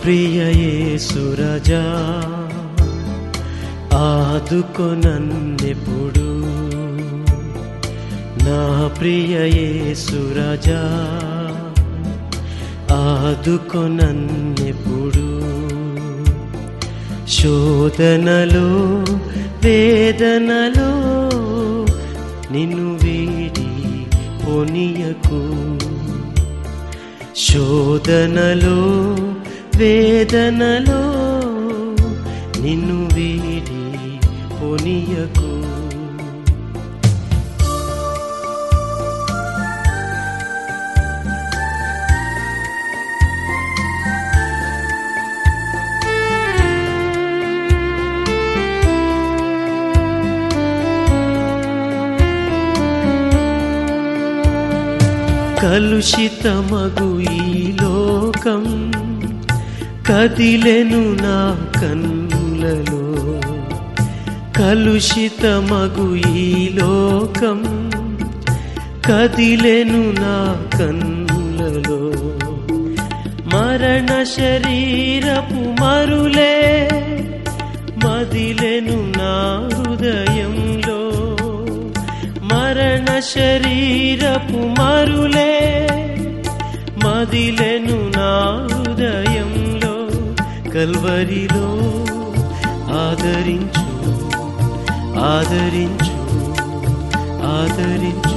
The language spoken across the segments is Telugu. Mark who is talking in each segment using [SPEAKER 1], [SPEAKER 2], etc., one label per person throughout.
[SPEAKER 1] ప్రియ యేసురజా ఆదుకొనన్నెప్పుడు నా ప్రియ యేసురజా ఆదుకొనన్నెప్పుడు శోధనలో వేదనలో నిన్ను వీడి పొనియకు శోధనలో వేదనలో నిన్ను వీడి పొనియకు కలుషితమగు ఈ లోకం కదిలెను నా కన్నులలో కలుషితమగు ఈ లోకం కదిలెను నా కన్నులలో మరణ శరీరపు మరులే మదిలెను నా హృదయంలో మరణ శరీరపు మరులే మదిలెను నా హృదయంలో కల్వరిలో ఆదరించు ఆదరించు ఆదరించు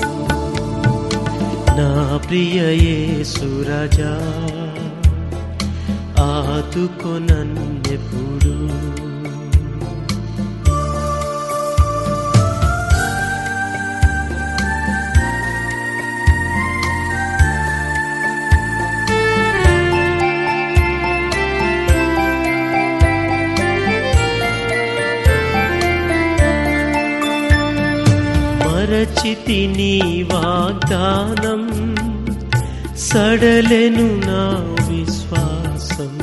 [SPEAKER 1] నా ప్రియ యేసురాజా ఆదుకొనన్నెప్పుడు మరచితి నీ వాగ్దానం సడలెను నా విశ్వాసం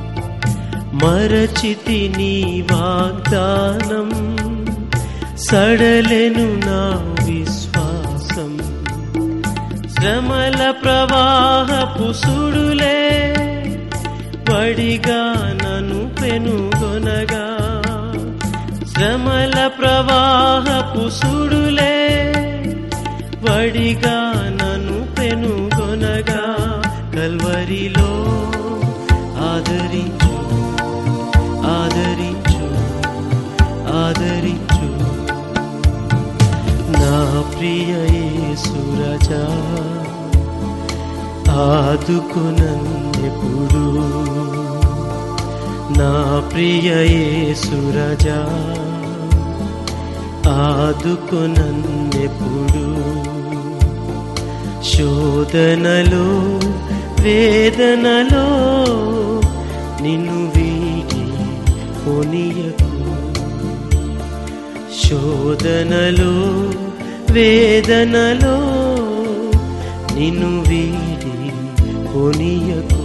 [SPEAKER 1] మరచితి నీ వాగ్దానం సడలెను నా విశ్వాసం శ్రమల ప్రవాహపు సుడులే వడిగా నన్ను పెనుగొనగా శ్రమల ప్రవాహపు సుడులే వడిగా నన్ను పెనుగొనగా కల్వరిలో ఆదరించు ఆదరించు ఆదరించు నా ప్రియ యేసురజా ఆదుకునన్నెప్పుడు నా ప్రియ యేసురజా ఆదుకునన్నెప్పుడు శోధనలో వేదనలో నిన్ను వీడి కొనియకు శోధనలో వేదనలో నిన్ను వీడి కొనియకు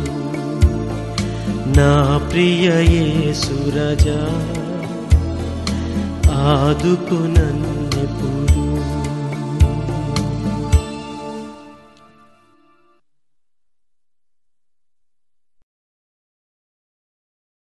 [SPEAKER 1] నా ప్రియ యేసురజా ఆదుకునన్ను